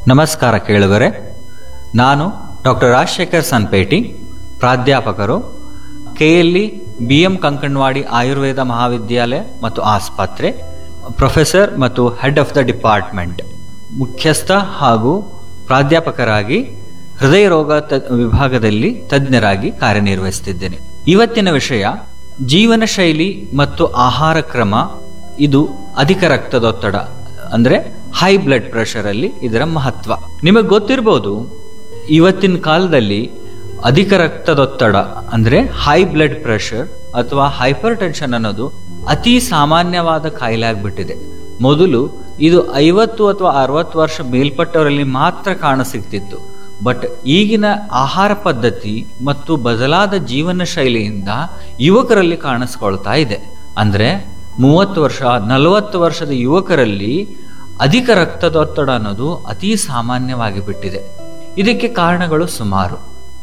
ನಮಸ್ಕಾರ ಕೇಳುಗರೆ ನಾನು ಡಾಕ್ಟರ್ ರಾಜಶೇಖರ್ ಸನ್ಪೇಟಿ ಪ್ರಾಧ್ಯಾಪಕರು KLE B M Kankanawadi Ayurveda Mahavidyalaya ಮತ್ತು ಆಸ್ಪತ್ರೆ ಪ್ರೊಫೆಸರ್ ಮತ್ತು ಹೆಡ್ ಆಫ್ ದ ಡಿಪಾರ್ಟ್ಮೆಂಟ್ ಮುಖ್ಯಸ್ಥ ಹಾಗೂ ಪ್ರಾಧ್ಯಾಪಕರಾಗಿ ಹೃದಯ ರೋಗ ತ- ವಿಭಾಗದಲ್ಲಿ ತಜ್ಞರಾಗಿ ಕಾರ್ಯನಿರ್ವಹಿಸುತ್ತಿದ್ದೇನೆ ಇವತ್ತಿನ ವಿಷಯ ಜೀವನ ಶೈಲಿ ಮತ್ತು ಆಹಾರ ಕ್ರಮ ಇದು ಅಧಿಕ ರಕ್ತದೊತ್ತಡ ಅಂದ್ರೆ ಹೈ ಬ್ಲಡ್ ಪ್ರೆಷರ್ ಅಲ್ಲಿ ಇದರ ಮಹತ್ವ ನಿಮಗೆ ಗೊತ್ತಿರಬಹುದು ಇವತ್ತಿನ ಕಾಲದಲ್ಲಿ ಅಧಿಕ ರಕ್ತದೊತ್ತಡ ಅಂದ್ರೆ ಹೈ ಬ್ಲಡ್ ಪ್ರೆಷರ್ ಅಥವಾ ಹೈಪರ್ ಟೆನ್ಷನ್ ಅನ್ನೋದು ಅತಿ ಸಾಮಾನ್ಯವಾದ ಕಾಯಿಲೆ ಆಗ್ಬಿಟ್ಟಿದೆ ಮೊದಲು ಇದು ಐವತ್ತು ಅಥವಾ ಅರವತ್ತು ವರ್ಷ ಮೇಲ್ಪಟ್ಟವರಲ್ಲಿ ಮಾತ್ರ ಕಾಣಸಿಗ್ತಿತ್ತು ಬಟ್ ಈಗಿನ ಆಹಾರ ಪದ್ಧತಿ ಮತ್ತು ಬದಲಾದ ಜೀವನ ಶೈಲಿಯಿಂದ ಯುವಕರಲ್ಲಿ ಕಾಣಿಸ್ಕೊಳ್ತಾ ಇದೆ ಅಂದ್ರೆ ಮೂವತ್ತು ವರ್ಷ ನಲವತ್ತು ವರ್ಷದ ಯುವಕರಲ್ಲಿ ಅಧಿಕ ರಕ್ತದೊತ್ತಡ ಅನ್ನೋದು ಅತಿ ಸಾಮಾನ್ಯವಾಗಿ ಬಿಟ್ಟಿದೆ ಇದಕ್ಕೆ ಕಾರಣಗಳು ಸುಮಾರು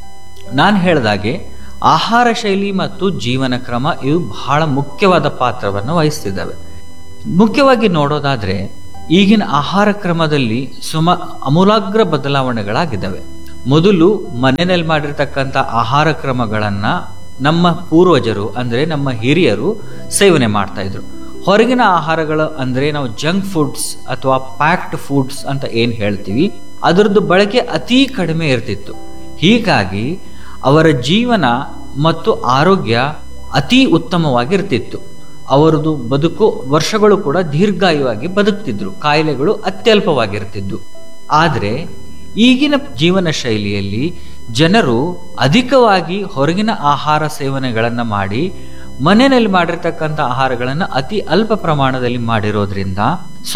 ನಾನು ಹೇಳ್ದಾಗೆ ಆಹಾರ ಶೈಲಿ ಮತ್ತು ಜೀವನ ಕ್ರಮ ಇವು ಬಹಳ ಮುಖ್ಯವಾದ ಪಾತ್ರವನ್ನು ವಹಿಸ್ತಿದ್ದಾವೆ ಮುಖ್ಯವಾಗಿ ನೋಡೋದಾದ್ರೆ ಈಗಿನ ಆಹಾರ ಕ್ರಮದಲ್ಲಿ ಸುಮ ಅಮೂಲಾಗ್ರ ಬದಲಾವಣೆಗಳಾಗಿದ್ದಾವೆ ಮೊದಲು ಮನೆಯಲ್ಲಿ ಮಾಡಿರ್ತಕ್ಕಂಥ ಆಹಾರ ಕ್ರಮಗಳನ್ನ ನಮ್ಮ ಪೂರ್ವಜರು ಅಂದ್ರೆ ನಮ್ಮ ಹಿರಿಯರು ಸೇವನೆ ಮಾಡ್ತಾ ಇದ್ರು ಹೊರಗಿನ ಆಹಾರಗಳು ಅಂದ್ರೆ ನಾವು ಜಂಕ್ ಫುಡ್ಸ್ ಅಥವಾ ಪ್ಯಾಕ್ಡ್ ಫುಡ್ಸ್ ಅಂತ ಏನ್ ಹೇಳ್ತೀವಿ ಅದರದ್ದು ಬಳಕೆ ಅತಿ ಕಡಿಮೆ ಇರ್ತಿತ್ತು ಹೀಗಾಗಿ ಅವರ ಜೀವನ ಮತ್ತು ಆರೋಗ್ಯ ಅತಿ ಉತ್ತಮವಾಗಿರ್ತಿತ್ತು ಅವರದು ಬದುಕು ವರ್ಷಗಳು ಕೂಡ ದೀರ್ಘಾಯುವಾಗಿ ಬದುಕ್ತಿದ್ರು ಕಾಯಿಲೆಗಳು ಅತ್ಯಲ್ಪವಾಗಿರ್ತಿದ್ವು ಆದರೆ ಈಗಿನ ಜೀವನ ಶೈಲಿಯಲ್ಲಿ ಜನರು ಅಧಿಕವಾಗಿ ಹೊರಗಿನ ಆಹಾರ ಸೇವನೆಗಳನ್ನು ಮಾಡಿ ಮನೆಯಲ್ಲಿ ಮಾಡಿರ್ತಕ್ಕಂಥ ಆಹಾರಗಳನ್ನು ಅತಿ ಅಲ್ಪ ಪ್ರಮಾಣದಲ್ಲಿ ಮಾಡಿರೋದ್ರಿಂದ ಸೊ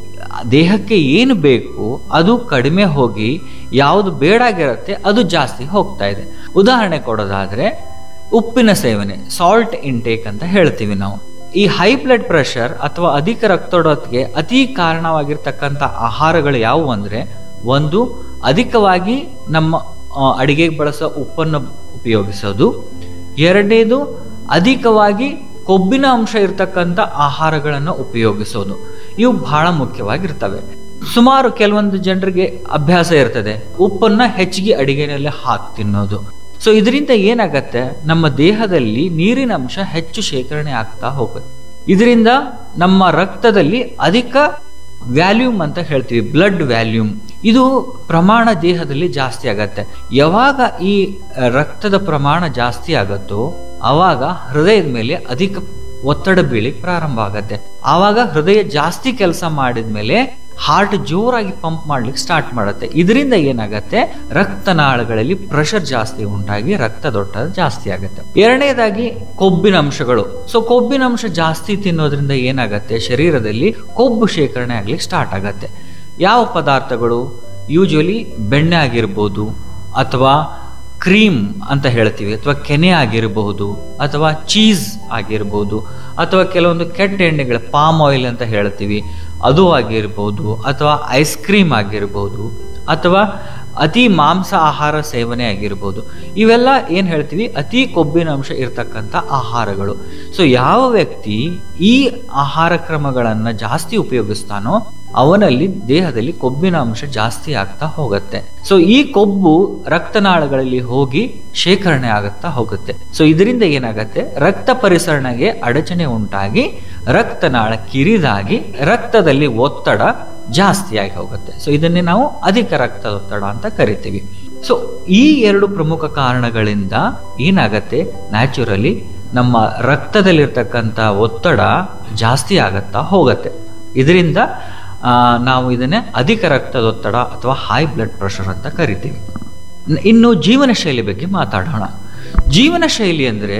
ದೇಹಕ್ಕೆ ಏನು ಬೇಕು ಅದು ಕಡಿಮೆ ಹೋಗಿ ಯಾವುದು ಬೇಡಾಗಿರುತ್ತೆ ಅದು ಜಾಸ್ತಿ ಹೋಗ್ತಾ ಇದೆ ಉದಾಹರಣೆ ಕೊಡೋದಾದ್ರೆ ಉಪ್ಪಿನ ಸೇವನೆ ಸಾಲ್ಟ್ ಇಂಟೇಕ್ ಅಂತ ಹೇಳ್ತೀವಿ ನಾವು ಈ ಹೈ ಬ್ಲಡ್ ಪ್ರೆಷರ್ ಅಥವಾ ಅಧಿಕ ರಕ್ತದೊತ್ತಡಕ್ಕೆ ಅತಿ ಕಾರಣವಾಗಿರ್ತಕ್ಕಂಥ ಆಹಾರಗಳು ಯಾವುವು ಅಂದ್ರೆ ಒಂದು ಅಧಿಕವಾಗಿ ನಮ್ಮ ಆ, ಅಡಿಗೆಗೆ ಬಳಸೋ ಉಪ್ಪನ್ನು ಉಪಯೋಗಿಸೋದು ಎರಡನೇದು ಅಧಿಕವಾಗಿ ಕೊಬ್ಬಿನ ಅಂಶ ಇರತಕ್ಕಂಥ ಆಹಾರಗಳನ್ನು ಉಪಯೋಗಿಸೋದು ಇವು ಬಹಳ ಮುಖ್ಯವಾಗಿರ್ತವೆ ಸುಮಾರು ಕೆಲವೊಂದು ಜನರಿಗೆ ಅಭ್ಯಾಸ ಇರ್ತದೆ ಉಪ್ಪನ್ನ ಹೆಚ್ಚಿಗೆ ಅಡಿಗೆನಲ್ಲಿ ಹಾಕಿ ತಿನ್ನೋದು ಸೊ ಇದರಿಂದ ಏನಾಗತ್ತೆ ನಮ್ಮ ದೇಹದಲ್ಲಿ ನೀರಿನ ಅಂಶ ಹೆಚ್ಚು ಶೇಖರಣೆ ಆಗ್ತಾ ಹೋಗುತ್ತೆ ಇದರಿಂದ ನಮ್ಮ ರಕ್ತದಲ್ಲಿ ಅಧಿಕ ವ್ಯಾಲ್ಯೂಮ್ ಅಂತ ಹೇಳ್ತೀವಿ ಬ್ಲಡ್ ವ್ಯಾಲ್ಯೂಮ್ ಇದು ಪ್ರಮಾಣ ದೇಹದಲ್ಲಿ ಜಾಸ್ತಿ ಆಗತ್ತೆ ಯಾವಾಗ ಈ ರಕ್ತದ ಪ್ರಮಾಣ ಜಾಸ್ತಿ ಆಗತ್ತೋ ಆವಾಗ ಹೃದಯದ ಮೇಲೆ ಅಧಿಕ ಒತ್ತಡ ಬೀಳಿಕ್ ಪ್ರಾರಂಭ ಆಗತ್ತೆ ಆವಾಗ ಹೃದಯ ಜಾಸ್ತಿ ಕೆಲಸ ಮಾಡಿದ್ಮೇಲೆ ಹಾರ್ಟ್ ಜೋರಾಗಿ ಪಂಪ್ ಮಾಡ್ಲಿಕ್ಕೆ ಸ್ಟಾರ್ಟ್ ಮಾಡುತ್ತೆ ಇದರಿಂದ ಏನಾಗತ್ತೆ ರಕ್ತನಾಳಗಳಲ್ಲಿ ಪ್ರೆಷರ್ ಜಾಸ್ತಿ ಉಂಟಾಗಿ ರಕ್ತದೊತ್ತಡ ಜಾಸ್ತಿ ಆಗುತ್ತೆ ಎರಡನೇದಾಗಿ ಕೊಬ್ಬಿನ ಅಂಶಗಳು ಸೊ ಕೊಬ್ಬಿನ ಅಂಶ ಜಾಸ್ತಿ ತಿನ್ನೋದ್ರಿಂದ ಏನಾಗತ್ತೆ ಶರೀರದಲ್ಲಿ ಕೊಬ್ಬು ಶೇಖರಣೆ ಆಗ್ಲಿಕ್ಕೆ ಸ್ಟಾರ್ಟ್ ಆಗತ್ತೆ ಯಾವ ಪದಾರ್ಥಗಳು ಯೂಶಲಿ ಬೆಣ್ಣೆ ಆಗಿರ್ಬೋದು ಅಥವಾ ಕ್ರೀಮ್ ಅಂತ ಹೇಳ್ತೀವಿ ಅಥವಾ ಕೆನೆ ಆಗಿರಬಹುದು ಅಥವಾ ಚೀಸ್ ಆಗಿರ್ಬೋದು ಅಥವಾ ಕೆಲವೊಂದು ಕೆಟ್ಟ ಎಣ್ಣೆಗಳು ಪಾಮ್ ಆಯಿಲ್ ಅಂತ ಹೇಳ್ತೀವಿ ಅದು ಆಗಿರ್ಬೋದು ಅಥವಾ ಐಸ್ ಕ್ರೀಮ್ ಆಗಿರ್ಬೋದು ಅಥವಾ ಅತಿ ಮಾಂಸ ಆಹಾರ ಸೇವನೆ ಆಗಿರ್ಬೋದು ಇವೆಲ್ಲ ಏನು ಹೇಳ್ತೀವಿ ಅತಿ ಕೊಬ್ಬಿನ ಅಂಶ ಇರತಕ್ಕಂಥ ಆಹಾರಗಳು ಸೊ ಯಾವ ವ್ಯಕ್ತಿ ಈ ಆಹಾರ ಕ್ರಮಗಳನ್ನು ಜಾಸ್ತಿ ಉಪಯೋಗಿಸ್ತಾನೋ ಅವನಲ್ಲಿ ದೇಹದಲ್ಲಿ ಕೊಬ್ಬಿನ ಅಂಶ ಜಾಸ್ತಿ ಆಗ್ತಾ ಹೋಗುತ್ತೆ ಸೊ ಈ ಕೊಬ್ಬು ರಕ್ತನಾಳಗಳಲ್ಲಿ ಹೋಗಿ ಶೇಖರಣೆ ಆಗುತ್ತಾ ಹೋಗುತ್ತೆ ಸೊ ಇದರಿಂದ ಏನಾಗತ್ತೆ ರಕ್ತ ಪರಿಸರಣೆಗೆ ಅಡಚಣೆ ಉಂಟಾಗಿ ರಕ್ತನಾಳ ಕಿರಿದಾಗಿ ರಕ್ತದಲ್ಲಿ ಒತ್ತಡ ಜಾಸ್ತಿಯಾಗಿ ಹೋಗುತ್ತೆ ಸೊ ಇದನ್ನೇ ನಾವು ಅಧಿಕ ರಕ್ತದೊತ್ತಡ ಅಂತ ಕರಿತೀವಿ ಸೊ ಈ ಎರಡು ಪ್ರಮುಖ ಕಾರಣಗಳಿಂದ ಏನಾಗತ್ತೆ ನ್ಯಾಚುರಲಿ ನಮ್ಮ ರಕ್ತದಲ್ಲಿರ್ತಕ್ಕಂಥ ಒತ್ತಡ ಜಾಸ್ತಿ ಆಗತ್ತಾ ಹೋಗತ್ತೆ ಇದರಿಂದ ಆ, ನಾವು ಇದನ್ನೇ ಅಧಿಕ ರಕ್ತದೊತ್ತಡ ಅಥವಾ ಹೈ ಬ್ಲಡ್ ಪ್ರೆಷರ್ ಅಂತ ಕರಿತೀವಿ ನ- ಇನ್ನು ಜೀವನ ಶೈಲಿ ಬಗ್ಗೆ ಮಾತಾಡೋಣ ಜೀವನ ಶೈಲಿ ಅಂದರೆ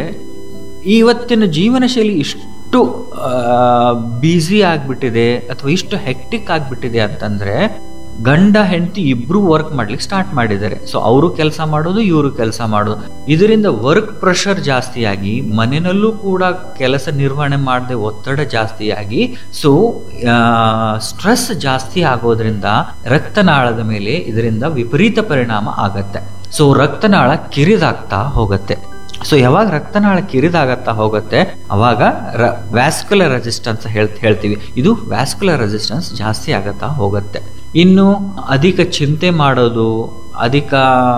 ಇವತ್ತಿನ ಜೀವನ ಶೈಲಿ ಇಷ್ಟು ಬ್ಯುಸಿ ಆಗಿಬಿಟ್ಟಿದೆ ಅಥವಾ ಇಷ್ಟು ಹೆಕ್ಟಿಕ್ ಆಗಿಬಿಟ್ಟಿದೆ ಅಂತಂದ್ರೆ ಗಂಡ ಹೆಂಡತಿ ಇಬ್ರು ವರ್ಕ್ ಮಾಡ್ಲಿಕ್ಕೆ ಸ್ಟಾರ್ಟ್ ಮಾಡಿದ್ದಾರೆ ಸೊ ಅವರು ಕೆಲಸ ಮಾಡೋದು ಇವರು ಕೆಲಸ ಮಾಡೋದು ಇದರಿಂದ ವರ್ಕ್ ಪ್ರೆಷರ್ ಜಾಸ್ತಿಯಾಗಿ ಮನೆಯಲ್ಲೂ ಕೂಡ ಕೆಲಸ ನಿರ್ವಹಣೆ ಮಾಡದೆ ಒತ್ತಡ ಜಾಸ್ತಿಯಾಗಿ ಸೊ ಸ್ಟ್ರೆಸ್ ಜಾಸ್ತಿ ಆಗೋದ್ರಿಂದ ರಕ್ತನಾಳದ ಮೇಲೆ ಇದರಿಂದ ವಿಪರೀತ ಪರಿಣಾಮ ಆಗತ್ತೆ ಸೊ ರಕ್ತನಾಳ ಕಿರಿದಾಗ್ತಾ ಹೋಗುತ್ತೆ ಸೊ ಯಾವಾಗ ರಕ್ತನಾಳ ಕಿರಿದಾಗತ್ತಾ ಹೋಗುತ್ತೆ ಅವಾಗ ವ್ಯಾಸ್ಕುಲರ್ ರೆಸಿಸ್ಟೆನ್ಸ್ ಹೇಳ್ ಹೇಳ್ತೀವಿ ಇದು ವ್ಯಾಸ್ಕುಲರ್ ರೆಸಿಸ್ಟೆನ್ಸ್ ಜಾಸ್ತಿ ಆಗತ್ತಾ ಹೋಗುತ್ತೆ ಇನ್ನು ಅಧಿಕ ಚಿಂತೆ ಮಾಡೋದು ಅಧಿಕ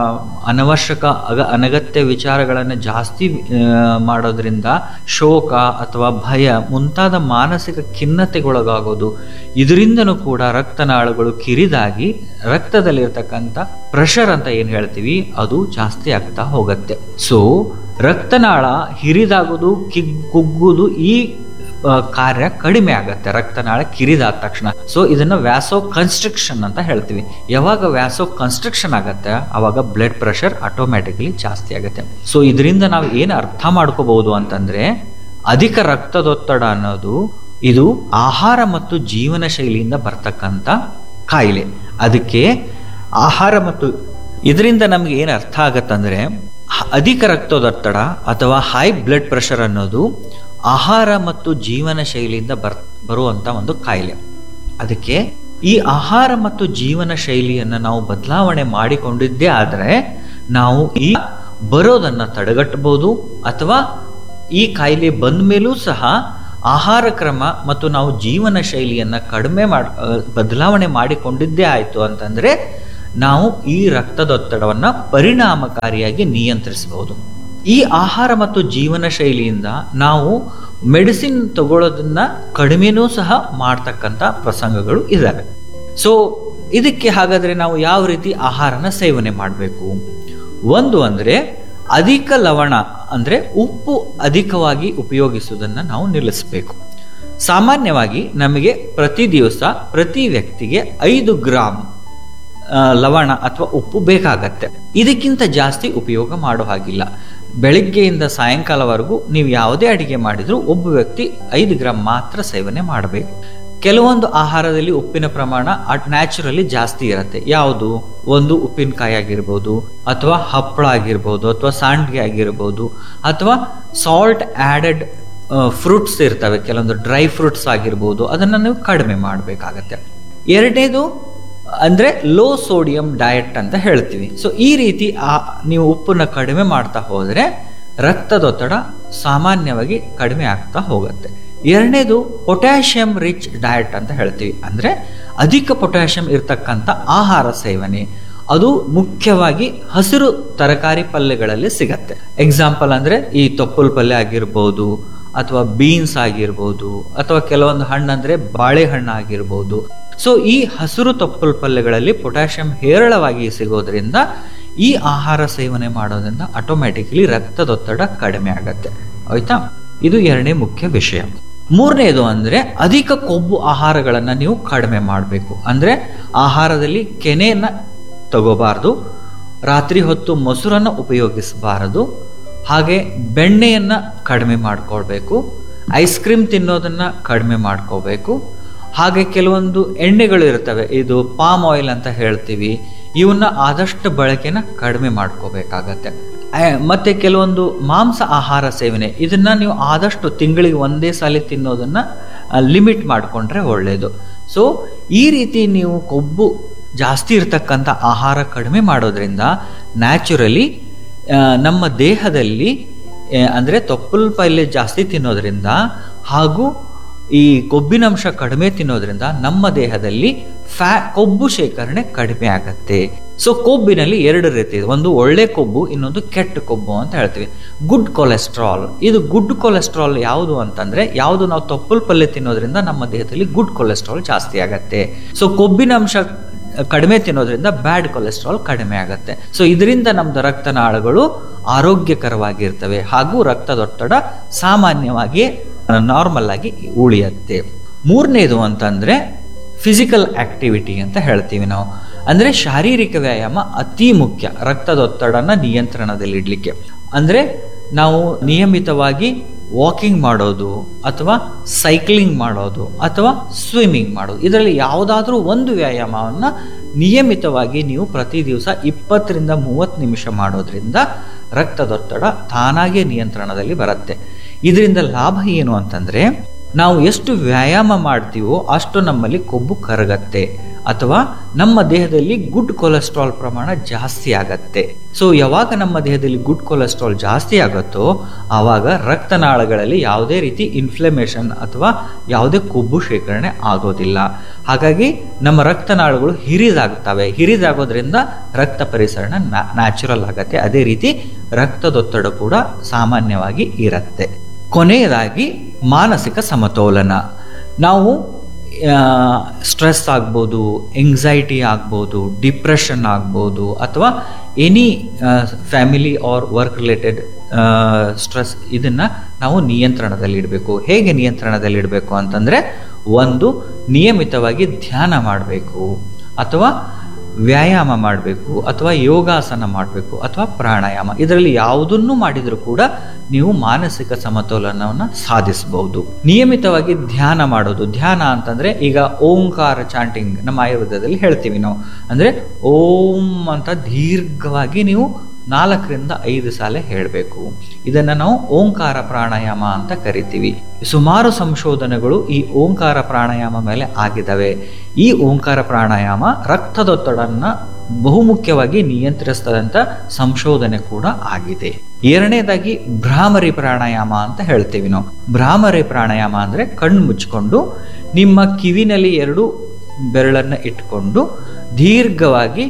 ಅನವಶ್ಯಕ ಅಗ ಅನಗತ್ಯ ವಿಚಾರಗಳನ್ನು ಜಾಸ್ತಿ ಆ, ಮಾಡೋದ್ರಿಂದ ಶೋಕ ಅಥವಾ ಭಯ ಮುಂತಾದ ಮಾನಸಿಕ ಖಿನ್ನತೆಗೊಳಗಾಗೋದು ಇದರಿಂದನೂ ಕೂಡ ರಕ್ತನಾಳಗಳು ಕಿರಿದಾಗಿ ರಕ್ತದಲ್ಲಿರ್ತಕ್ಕಂಥ ಪ್ರೆಷರ್ ಅಂತ ಏನು ಹೇಳ್ತೀವಿ ಅದು ಜಾಸ್ತಿ ಆಗ್ತಾ ಹೋಗುತ್ತೆ ಸೊ ರಕ್ತನಾಳ ಹಿರಿದಾಗೋದು ಕಿಗ್ ಕುಗ್ಗುದು ಈ ಆ, ಕಾರ್ಯ ಕಡಿಮೆ ಆಗುತ್ತೆ ರಕ್ತನಾಳ ಕಿರಿದಾದ ತಕ್ಷಣ ಸೊ ಇದನ್ನ ವ್ಯಾಸೋ ಕನ್ಸ್ಟ್ರಕ್ಷನ್ ಅಂತ ಹೇಳ್ತೀವಿ ಯಾವಾಗ ವ್ಯಾಸೋ ಕನ್ಸ್ಟ್ರಕ್ಷನ್ ಆಗತ್ತೆ ಅವಾಗ ಬ್ಲಡ್ ಪ್ರೆಷರ್ ಆಟೋಮ್ಯಾಟಿಕ್ಲಿ ಜಾಸ್ತಿ ಆಗುತ್ತೆ ಸೊ ಇದರಿಂದ ನಾವು ಏನು ಅರ್ಥ ಮಾಡ್ಕೋಬಹುದು ಅಂತಂದ್ರೆ ಅಧಿಕ ರಕ್ತದೊತ್ತಡ ಅನ್ನೋದು ಇದು ಆಹಾರ ಮತ್ತು ಜೀವನ ಶೈಲಿಯಿಂದ ಬರ್ತಕ್ಕಂಥ ಕಾಯಿಲೆ ಅದಕ್ಕೆ ಆಹಾರ ಮತ್ತು ಇದರಿಂದ ನಮ್ಗೆ ಏನು ಅರ್ಥ ಆಗತ್ತಂದ್ರೆ ಹ- ಅಧಿಕ ರಕ್ತದೊತ್ತಡ ಅಥವಾ ಹೈ ಬ್ಲಡ್ ಪ್ರೆಷರ್ ಅನ್ನೋದು ಆಹಾರ ಮತ್ತು ಜೀವನ ಶೈಲಿಯಿಂದ ಬರ್ ಬರುವಂತ ಒಂದು ಕಾಯಿಲೆ ಅದಕ್ಕೆ ಈ ಆಹಾರ ಮತ್ತು ಜೀವನ ಶೈಲಿಯನ್ನು ನಾವು ಬದಲಾವಣೆ ಮಾಡಿಕೊಂಡಿದ್ದೇ ಆದರೆ ನಾವು ಈ ಬರೋದನ್ನ ತಡೆಗಟ್ಟಬಹುದು ಅಥವಾ ಈ ಕಾಯಿಲೆ ಬಂದ ಮೇಲೂ ಸಹ ಆಹಾರ ಕ್ರಮ ಮತ್ತು ನಾವು ಜೀವನ ಶೈಲಿಯನ್ನ ಕಡಿಮೆ ಮಾಡ್ ಆ, ಬದಲಾವಣೆ ಮಾಡಿಕೊಂಡಿದ್ದೇ ಆಯಿತು ಅಂತಂದ್ರೆ ನಾವು ಈ ರಕ್ತದೊತ್ತಡವನ್ನ ಪರಿಣಾಮಕಾರಿಯಾಗಿ ನಿಯಂತ್ರಿಸಬಹುದು ಈ ಆಹಾರ ಮತ್ತು ಜೀವನ ಶೈಲಿಯಿಂದ ನಾವು ಮೆಡಿಸಿನ್ ತಗೊಳ್ಳೋದನ್ನ ಕಡಿಮೆನೂ ಸಹ ಮಾಡ್ತಕ್ಕಂಥ ಪ್ರಸಂಗಗಳು ಇದ್ದಾವೆ ಸೊ ಇದಕ್ಕೆ ಹಾಗಾದ್ರೆ ನಾವು ಯಾವ ರೀತಿ ಆಹಾರನ ಸೇವನೆ ಮಾಡಬೇಕು ಒಂದು ಅಂದ್ರೆ ಅಧಿಕ ಲವಣ ಅಂದ್ರೆ ಉಪ್ಪು ಅಧಿಕವಾಗಿ ಉಪಯೋಗಿಸುವುದನ್ನು ನಾವು ನಿಲ್ಲಿಸಬೇಕು ಸಾಮಾನ್ಯವಾಗಿ ನಮಗೆ ಪ್ರತಿ ದಿವಸ ಪ್ರತಿ ವ್ಯಕ್ತಿಗೆ ಐದು ಗ್ರಾಮ್ ಆ, ಲವಣ ಅಥವಾ ಉಪ್ಪು ಬೇಕಾಗತ್ತೆ ಇದಕ್ಕಿಂತ ಜಾಸ್ತಿ ಉಪಯೋಗ ಮಾಡೋ ಹಾಗಿಲ್ಲ ಬೆಳಿಗ್ಗೆಯಿಂದ ಸಾಯಂಕಾಲವರೆಗೂ ನೀವು ಯಾವುದೇ ಅಡಿಗೆ ಮಾಡಿದರೂ ಒಬ್ಬ ವ್ಯಕ್ತಿ ಐದು ಗ್ರಾಮ್ ಮಾತ್ರ ಸೇವನೆ ಮಾಡಬೇಕು ಕೆಲವೊಂದು ಆಹಾರದಲ್ಲಿ ಉಪ್ಪಿನ ಪ್ರಮಾಣ ನ್ಯಾಚುರಲಿ ಜಾಸ್ತಿ ಇರುತ್ತೆ ಯಾವುದು ಒಂದು ಉಪ್ಪಿನಕಾಯಿ ಆಗಿರ್ಬೋದು ಅಥವಾ ಹಪ್ಪಳ ಆಗಿರ್ಬೋದು ಅಥವಾ ಸಾಂಡ್ಗೆ ಆಗಿರ್ಬೋದು ಅಥವಾ ಸಾಲ್ಟ್ ಆ್ಯಡೆಡ್ ಫ್ರೂಟ್ಸ್ ಇರ್ತವೆ ಕೆಲವೊಂದು ಡ್ರೈ ಫ್ರೂಟ್ಸ್ ಆಗಿರ್ಬೋದು ಅದನ್ನು ನೀವು ಕಡಿಮೆ ಮಾಡಬೇಕಾಗತ್ತೆ ಎರಡನೇದು ಅಂದರೆ ಲೋ ಸೋಡಿಯಂ ಡಯಟ್ ಅಂತ ಹೇಳ್ತೀವಿ ಸೊ ಈ ರೀತಿ ಆ ನೀವು ಉಪ್ಪನ್ನ ಕಡಿಮೆ ಮಾಡ್ತಾ ಹೋದರೆ ರಕ್ತದೊತ್ತಡ ಸಾಮಾನ್ಯವಾಗಿ ಕಡಿಮೆ ಆಗ್ತಾ ಹೋಗುತ್ತೆ ಎರಡನೇದು ಪೊಟ್ಯಾಷಿಯಂ ರಿಚ್ ಡಯಟ್ ಅಂತ ಹೇಳ್ತೀವಿ ಅಂದರೆ ಅಧಿಕ ಪೊಟ್ಯಾಷಿಯಂ ಇರ್ತಕ್ಕಂಥ ಆಹಾರ ಸೇವನೆ ಅದು ಮುಖ್ಯವಾಗಿ ಹಸಿರು ತರಕಾರಿ ಪಲ್ಯಗಳಲ್ಲಿ ಸಿಗತ್ತೆ ಎಕ್ಸಾಂಪಲ್ ಅಂದರೆ ಈ ತೊಪ್ಪಲ್ ಪಲ್ಯ ಆಗಿರ್ಬೋದು ಅಥವಾ ಬೀನ್ಸ್ ಆಗಿರ್ಬೋದು ಅಥವಾ ಕೆಲವೊಂದು ಹಣ್ಣು ಅಂದರೆ ಬಾಳೆಹಣ್ಣು ಆಗಿರ್ಬೋದು ಸೊ ಈ ಹಸಿರು ತೊಪ್ಪಲ್ ಪಲ್ಯಗಳಲ್ಲಿ ಪೊಟ್ಯಾಷಿಯಂ ಹೇರಳವಾಗಿ ಸಿಗೋದ್ರಿಂದ ಈ ಆಹಾರ ಸೇವನೆ ಮಾಡೋದ್ರಿಂದ ಆಟೋಮ್ಯಾಟಿಕ್ಲಿ ರಕ್ತದೊತ್ತಡ ಕಡಿಮೆ ಆಗತ್ತೆ ಆಯ್ತಾ ಇದು ಎರಡನೇ ಮುಖ್ಯ ವಿಷಯ ಮೂರನೇದು ಅಂದ್ರೆ ಅಧಿಕ ಕೊಬ್ಬು ಆಹಾರಗಳನ್ನು ನೀವು ಕಡಿಮೆ ಮಾಡಬೇಕು ಅಂದ್ರೆ ಆಹಾರದಲ್ಲಿ ಕೆನೆಯನ್ನ ತಗೋಬಾರ್ದು ರಾತ್ರಿ ಹೊತ್ತು ಮೊಸರನ್ನು ಉಪಯೋಗಿಸಬಾರದು ಹಾಗೆ ಬೆಣ್ಣೆಯನ್ನ ಕಡಿಮೆ ಮಾಡ್ಕೊಳ್ಬೇಕು ಐಸ್ ಕ್ರೀಮ್ ತಿನ್ನೋದನ್ನ ಕಡಿಮೆ ಮಾಡ್ಕೋಬೇಕು ಹಾಗೆ ಕೆಲವೊಂದು ಎಣ್ಣೆಗಳು ಇರ್ತವೆ ಇದು ಪಾಮ್ ಆಯಿಲ್ ಅಂತ ಹೇಳ್ತೀವಿ ಇವನ್ನ ಆದಷ್ಟು ಬಳಕೆನ ಕಡಿಮೆ ಮಾಡ್ಕೋಬೇಕಾಗತ್ತೆ ಆ, ಮತ್ತೆ ಕೆಲವೊಂದು ಮಾಂಸ ಆಹಾರ ಸೇವನೆ ಇದನ್ನ ನೀವು ಆದಷ್ಟು ತಿಂಗಳಿಗೆ ಒಂದೇ ಸಲ ತಿನ್ನೋದನ್ನ ಲಿಮಿಟ್ ಮಾಡಿಕೊಂಡ್ರೆ ಒಳ್ಳೆಯದು ಸೊ ಈ ರೀತಿ ನೀವು ಕೊಬ್ಬು ಜಾಸ್ತಿ ಇರತಕ್ಕಂಥ ಆಹಾರ ಕಡಿಮೆ ಮಾಡೋದ್ರಿಂದ ನ್ಯಾಚುರಲಿ ನಮ್ಮ ದೇಹದಲ್ಲಿ ಆ, ಅಂದ್ರೆ ತೊಪ್ಪಲ್ ಪಲ್ಯ ಜಾಸ್ತಿ ತಿನ್ನೋದ್ರಿಂದ ಹಾಗೂ ಈ ಕೊಬ್ಬಿನಂಶ ಕಡಿಮೆ ತಿನ್ನೋದ್ರಿಂದ ನಮ್ಮ ದೇಹದಲ್ಲಿ ಫ್ಯಾ ಕೊಬ್ಬು ಶೇಖರಣೆ ಕಡಿಮೆ ಆಗತ್ತೆ ಸೊ ಕೊಬ್ಬಿನಲ್ಲಿ ಎರಡು ರೀತಿ ಇದೆ ಒಂದು ಒಳ್ಳೆ ಕೊಬ್ಬು ಇನ್ನೊಂದು ಕೆಟ್ಟ ಕೊಬ್ಬು ಅಂತ ಹೇಳ್ತೀವಿ ಗುಡ್ ಕೊಲೆಸ್ಟ್ರಾಲ್ ಇದು ಗುಡ್ ಕೊಲೆಸ್ಟ್ರಾಲ್ ಯಾವುದು ಅಂತಂದ್ರೆ ಯಾವುದು ನಾವು ತೊಪ್ಪಲ್ ಪಲ್ಯ ತಿನ್ನೋದ್ರಿಂದ ನಮ್ಮ ದೇಹದಲ್ಲಿ ಗುಡ್ ಕೊಲೆಸ್ಟ್ರಾಲ್ ಜಾಸ್ತಿ ಆಗತ್ತೆ ಸೊ ಕೊಬ್ಬಿನಂಶ ಕಡಿಮೆ ತಿನ್ನೋದ್ರಿಂದ ಬ್ಯಾಡ್ ಕೊಲೆಸ್ಟ್ರಾಲ್ ಕಡಿಮೆ ಆಗುತ್ತೆ ಸೊ ಇದರಿಂದ ನಮ್ದು ರಕ್ತನಾಳಗಳು ಆರೋಗ್ಯಕರವಾಗಿರ್ತವೆ ಹಾಗೂ ರಕ್ತದೊತ್ತಡ ಸಾಮಾನ್ಯವಾಗಿ ನಾರ್ಮಲ್ ಆಗಿ ಉಳಿಯುತ್ತೆ ಮೂರನೇದು ಅಂತಂದ್ರೆ ಫಿಸಿಕಲ್ ಆಕ್ಟಿವಿಟಿ ಅಂತ ಹೇಳ್ತೀವಿ ನಾವು ಅಂದ್ರೆ ಶಾರೀರಿಕ ವ್ಯಾಯಾಮ ಅತಿ ಮುಖ್ಯ ರಕ್ತದೊತ್ತಡನ ನಿಯಂತ್ರಣದಲ್ಲಿಡ್ಲಿಕ್ಕೆ ಅಂದ್ರೆ ನಾವು ನಿಯಮಿತವಾಗಿ ವಾಕಿಂಗ್ ಮಾಡೋದು ಅಥವಾ ಸೈಕ್ಲಿಂಗ್ ಮಾಡೋದು ಅಥವಾ ಸ್ವಿಮ್ಮಿಂಗ್ ಮಾಡೋದು ಇದರಲ್ಲಿ ಯಾವುದಾದ್ರೂ ಒಂದು ವ್ಯಾಯಾಮವನ್ನು ನಿಯಮಿತವಾಗಿ ನೀವು ಪ್ರತಿ ದಿವಸ ಇಪ್ಪತ್ತರಿಂದ ಮೂವತ್ತು ನಿಮಿಷ ಮಾಡೋದ್ರಿಂದ ರಕ್ತದೊತ್ತಡ ತಾನಾಗೇ ನಿಯಂತ್ರಣದಲ್ಲಿ ಬರುತ್ತೆ ಇದರಿಂದ ಲಾಭ ಏನು ಅಂತಂದ್ರೆ ನಾವು ಎಷ್ಟು ವ್ಯಾಯಾಮ ಮಾಡ್ತೀವೋ ಅಷ್ಟು ನಮ್ಮಲ್ಲಿ ಕೊಬ್ಬು ಕರಗತ್ತೆ ಅಥವಾ ನಮ್ಮ ದೇಹದಲ್ಲಿ ಗುಡ್ ಕೊಲೆಸ್ಟ್ರಾಲ್ ಪ್ರಮಾಣ ಜಾಸ್ತಿ ಆಗತ್ತೆ ಸೊ ಯಾವಾಗ ನಮ್ಮ ದೇಹದಲ್ಲಿ ಗುಡ್ ಕೊಲೆಸ್ಟ್ರಾಲ್ ಜಾಸ್ತಿ ಆಗುತ್ತೋ ಆವಾಗ ರಕ್ತನಾಳಗಳಲ್ಲಿ ಯಾವುದೇ ರೀತಿ ಇನ್ಫ್ಲಮೇಷನ್ ಅಥವಾ ಯಾವುದೇ ಕೊಬ್ಬು ಶೇಖರಣೆ ಆಗೋದಿಲ್ಲ ಹಾಗಾಗಿ ನಮ್ಮ ರಕ್ತನಾಳಗಳು ಹಿರಿದಾಗ್ತವೆ ಹಿರಿದಾಗೋದ್ರಿಂದ ರಕ್ತ ಪರಿಸರಣ ನ್ಯಾಚುರಲ್ ಆಗತ್ತೆ ಅದೇ ರೀತಿ ರಕ್ತದೊತ್ತಡ ಕೂಡ ಸಾಮಾನ್ಯವಾಗಿ ಇರುತ್ತೆ ಕೊನೆಯದಾಗಿ ಮಾನಸಿಕ ಸಮತೋಲನ ನಾವು ಸ್ಟ್ರೆಸ್ ಆಗ್ಬೋದು ಎಂಗ್ಸೈಟಿ ಆಗ್ಬೋದು ಡಿಪ್ರೆಷನ್ ಆಗ್ಬೋದು ಅಥವಾ any family or work related stress ಇದನ್ನು ನಾವು ನಿಯಂತ್ರಣದಲ್ಲಿಡಬೇಕು ಹೇಗೆ ನಿಯಂತ್ರಣದಲ್ಲಿಡಬೇಕು ಅಂತಂದರೆ ಒಂದು ನಿಯಮಿತವಾಗಿ ಧ್ಯಾನ ಮಾಡಬೇಕು ಅಥವಾ ವ್ಯಾಯಾಮ ಮಾಡಬೇಕು ಅಥವಾ ಯೋಗಾಸನ ಮಾಡಬೇಕು ಅಥವಾ ಪ್ರಾಣಾಯಾಮ ಇದರಲ್ಲಿ ಯಾವುದನ್ನು ಮಾಡಿದರೂ ಕೂಡ ನೀವು ಮಾನಸಿಕ ಸಮತೋಲನವನ್ನು ಸಾಧಿಸಬಹುದು ನಿಯಮಿತವಾಗಿ ಧ್ಯಾನ ಮಾಡೋದು ಧ್ಯಾನ ಅಂತಂದ್ರೆ ಈಗ ಓಂಕಾರ ಚಾಂಟಿಂಗ್ ನಮ್ಮ ಆಯುರ್ವೇದದಲ್ಲಿ ಹೇಳ್ತೀವಿ ನಾವು ಅಂದ್ರೆ ಓಂ ಅಂತ ದೀರ್ಘವಾಗಿ ನೀವು ನಾಲ್ಕರಿಂದ ಐದು ಸಾಲ ಹೇಳಬೇಕು ಇದನ್ನು ನಾವು ಓಂಕಾರ ಪ್ರಾಣಾಯಾಮ ಅಂತ ಕರಿತೀವಿ ಸುಮಾರು ಸಂಶೋಧನೆಗಳು ಈ ಓಂಕಾರ ಪ್ರಾಣಾಯಾಮ ಮೇಲೆ ಆಗಿದ್ದಾವೆ ಈ ಓಂಕಾರ ಪ್ರಾಣಾಯಾಮ ರಕ್ತದೊತ್ತಡನ್ನ ಬಹುಮುಖ್ಯವಾಗಿ ನಿಯಂತ್ರಿಸ್ತದಂತ ಸಂಶೋಧನೆ ಕೂಡ ಆಗಿದೆ ಎರಡನೇದಾಗಿ ಭ್ರಾಮರಿ ಪ್ರಾಣಾಯಾಮ ಅಂತ ಹೇಳ್ತೀವಿ ನಾವು ಭ್ರಾಮರಿ ಪ್ರಾಣಾಯಾಮ ಅಂದ್ರೆ ಕಣ್ಣು ಮುಚ್ಕೊಂಡು ನಿಮ್ಮ ಕಿವಿನಲ್ಲಿ ಎರಡು ಬೆರಳನ್ನ ಇಟ್ಕೊಂಡು ದೀರ್ಘವಾಗಿ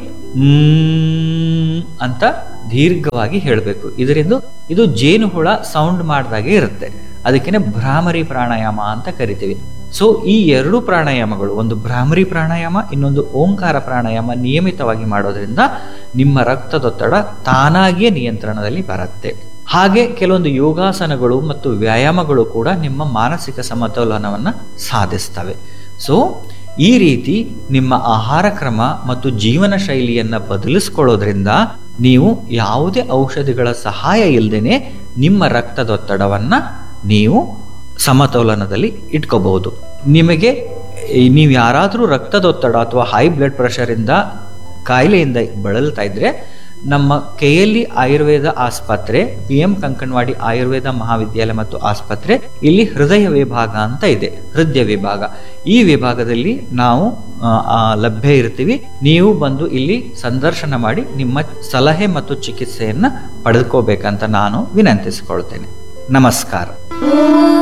ಮ್ ಅಂತ ದೀರ್ಘವಾಗಿ ಹೇಳಬೇಕು ಇದರಿಂದ ಇದು ಜೇನುಹುಳ ಸೌಂಡ್ ಮಾಡಿದಾಗೆ ಇರುತ್ತೆ ಅದಕ್ಕೇನೆ ಭ್ರಾಮರಿ ಪ್ರಾಣಾಯಾಮ ಅಂತ ಕರಿತೀವಿ ಸೊ ಈ ಎರಡು ಪ್ರಾಣಾಯಾಮಗಳು ಒಂದು ಭ್ರಾಮರಿ ಪ್ರಾಣಾಯಾಮ ಇನ್ನೊಂದು ಓಂಕಾರ ಪ್ರಾಣಾಯಾಮ ನಿಯಮಿತವಾಗಿ ಮಾಡೋದ್ರಿಂದ ನಿಮ್ಮ ರಕ್ತದೊತ್ತಡ ತಾನಾಗಿಯೇ ನಿಯಂತ್ರಣದಲ್ಲಿ ಬರುತ್ತೆ ಹಾಗೆ ಕೆಲವೊಂದು ಯೋಗಾಸನಗಳು ಮತ್ತು ವ್ಯಾಯಾಮಗಳು ಕೂಡ ನಿಮ್ಮ ಮಾನಸಿಕ ಸಮತೋಲನವನ್ನು ಸಾಧಿಸ್ತವೆ ಸೊ ಈ ರೀತಿ ನಿಮ್ಮ ಆಹಾರ ಕ್ರಮ ಮತ್ತು ಜೀವನ ಶೈಲಿಯನ್ನು ಬದಲಿಸ್ಕೊಳ್ಳೋದ್ರಿಂದ ನೀವು ಯಾವುದೇ ಔಷಧಿಗಳ ಸಹಾಯ ಇಲ್ಲದೇನೆ ನಿಮ್ಮ ರಕ್ತದೊತ್ತಡವನ್ನು ನೀವು ಸಮತೋಲನದಲ್ಲಿ ಇಟ್ಕೋಬಹುದು ನಿಮಗೆ ನೀವು ಯಾರಾದರೂ ರಕ್ತದೊತ್ತಡ ಅಥವಾ ಹೈ ಬ್ಲಡ್ ಪ್ರೆಷರಿಂದ ಕಾಯಿಲೆಯಿಂದ ಬಳಲ್ತಾ ಇದ್ರೆ ನಮ್ಮ ಕೆ ಎಲ್ ಇ ಆಯುರ್ವೇದ ಆಸ್ಪತ್ರೆ ಪಿ ಎಂ ಕಂಕಣವಾಡಿ ಆಯುರ್ವೇದ ಮಹಾವಿದ್ಯಾಲಯ ಮತ್ತು ಆಸ್ಪತ್ರೆ ಇಲ್ಲಿ ಹೃದಯ ವಿಭಾಗ ಅಂತ ಇದೆ ಹೃದಯ ವಿಭಾಗ ಈ ವಿಭಾಗದಲ್ಲಿ ನಾವು ಲಭ್ಯ ಇರ್ತೀವಿ ನೀವು ಬಂದು ಇಲ್ಲಿ ಸಂದರ್ಶನ ಮಾಡಿ ನಿಮ್ಮ ಸಲಹೆ ಮತ್ತು ಚಿಕಿತ್ಸೆಯನ್ನು ಪಡೆದುಕೋಬೇಕಂತ ನಾನು ವಿನಂತಿಸಿಕೊಳ್ತೇನೆ ನಮಸ್ಕಾರ